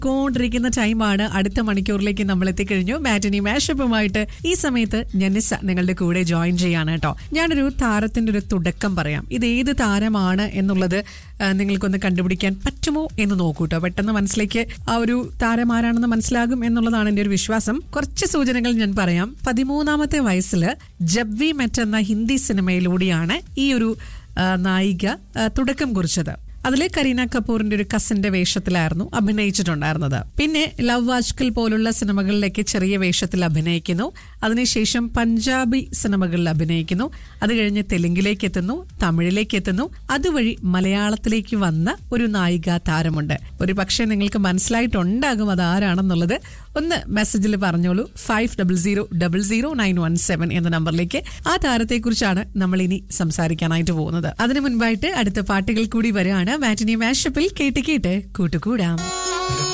കൊണ്ടിരിക്കുന്ന ടൈമാണ് അടുത്ത മണിക്കൂറിലേക്ക് നമ്മൾ എത്തിക്കഴിഞ്ഞു മാറ്റനി മാഷപ്പുമായിട്ട് ഈ സമയത്ത് ജനിസ നിങ്ങളുടെ കൂടെ ജോയിൻ ചെയ്യാണ് കേട്ടോ ഞാനൊരു താരത്തിന്റെ ഒരു തുടക്കം പറയാം ഇത് ഏത് താരമാണ് എന്നുള്ളത് ആ, നിങ്ങൾക്കൊന്ന് കണ്ടുപിടിക്കാൻ പറ്റുമോ എന്ന് നോക്കൂ കേട്ടോ പെട്ടെന്ന് മനസ്സിലേക്ക് ആ ഒരു താരം ആരാണെന്ന് മനസ്സിലാകും എന്നുള്ളതാണ് എൻ്റെ ഒരു വിശ്വാസം കുറച്ച് സൂചനകൾ ഞാൻ പറയാം പതിമൂന്നാമത്തെ വയസ്സിൽ ജബ് വി മെറ്റ് എന്ന ഹിന്ദി സിനിമയിലൂടെയാണ് ഈ ഒരു ആ, നായിക ആ, തുടക്കം കുറിച്ചത് അതിലെ കരീന കപൂറിന്റെ ഒരു കസിന്റെ വേഷത്തിലായിരുന്നു അഭിനയിച്ചിട്ടുണ്ടായിരുന്നത് പിന്നെ ലവ് വാജ്കൽ പോലുള്ള സിനിമകളിലേക്ക് ചെറിയ വേഷത്തിൽ അഭിനയിക്കുന്നു അതിനുശേഷം പഞ്ചാബി സിനിമകളിൽ അഭിനയിക്കുന്നു അത് കഴിഞ്ഞ് തെലുങ്കിലേക്ക് എത്തുന്നു തമിഴിലേക്ക് എത്തുന്നു അതുവഴി മലയാളത്തിലേക്ക് വന്ന ഒരു നായിക താരമുണ്ട് ഒരു പക്ഷേ നിങ്ങൾക്ക് മനസ്സിലായിട്ടുണ്ടാകും അത് ആരാണെന്നുള്ളത് ഒന്ന് മെസ്സേജിൽ പറഞ്ഞോളൂ five double zero double zero nine one seven എന്ന നമ്പറിലേക്ക് ആ താരത്തെക്കുറിച്ചാണ് നമ്മൾ ഇനി സംസാരിക്കാനായിട്ട് പോകുന്നത് അതിനു മുൻപായിട്ട് അടുത്ത പാട്ടുകൾ കൂടി വരികയാണ് മാറ്റിനി മാഷപ്പിൽ കേട്ട് കേട്ട് കൂട്ടുകൂടാം